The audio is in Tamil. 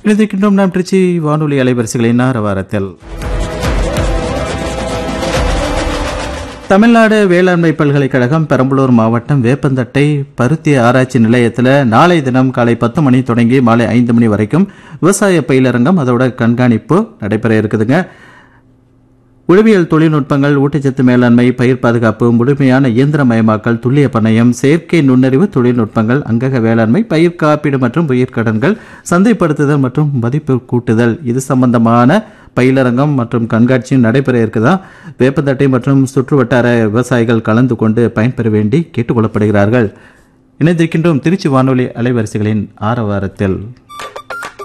இணைந்திருக்கின்றோம் நாம் திருச்சி வானொலி அலைவரிசைகளின் ஆரவாரத்தில் தமிழ்நாடு வேளாண்மை பல்கலைக்கழகம் பெரம்பலூர் மாவட்டம் வேப்பந்தட்டை பருத்தி ஆராய்ச்சி நிலையத்தில் நாளை தினம் காலை பத்து மணி தொடங்கி மாலை ஐந்து மணி வரைக்கும் விவசாய பயிலரங்கம் அதோட கண்காணிப்பு நடைபெற இருக்குதுங்க உளவியல் தொழில்நுட்பங்கள் ஊட்டச்சத்து மேலாண்மை பயிர் பாதுகாப்பு முழுமையான இயந்திரமயமாக்கல் துல்லிய பண்ணையம் செயற்கை நுண்ணறிவு தொழில்நுட்பங்கள் அங்கக வேளாண்மை பயிர் காப்பீடு மற்றும் உயிர்க்கடன்கள் சந்தைப்படுத்துதல் மற்றும் மதிப்பு கூட்டுதல் இது சம்பந்தமான பயிலரங்கம் மற்றும் கண்காட்சியும் நடைபெற இருக்குதா வேப்பந்தட்டை மற்றும் சுற்றுவட்டார விவசாயிகள் கலந்து கொண்டு பயன்பெற வேண்டி கேட்டுக்கொள்ளப்படுகிறார்கள் இணைந்திருக்கின்றோம் திருச்சி வானொலி அலைவரிசைகளின் ஆரவாரத்தில்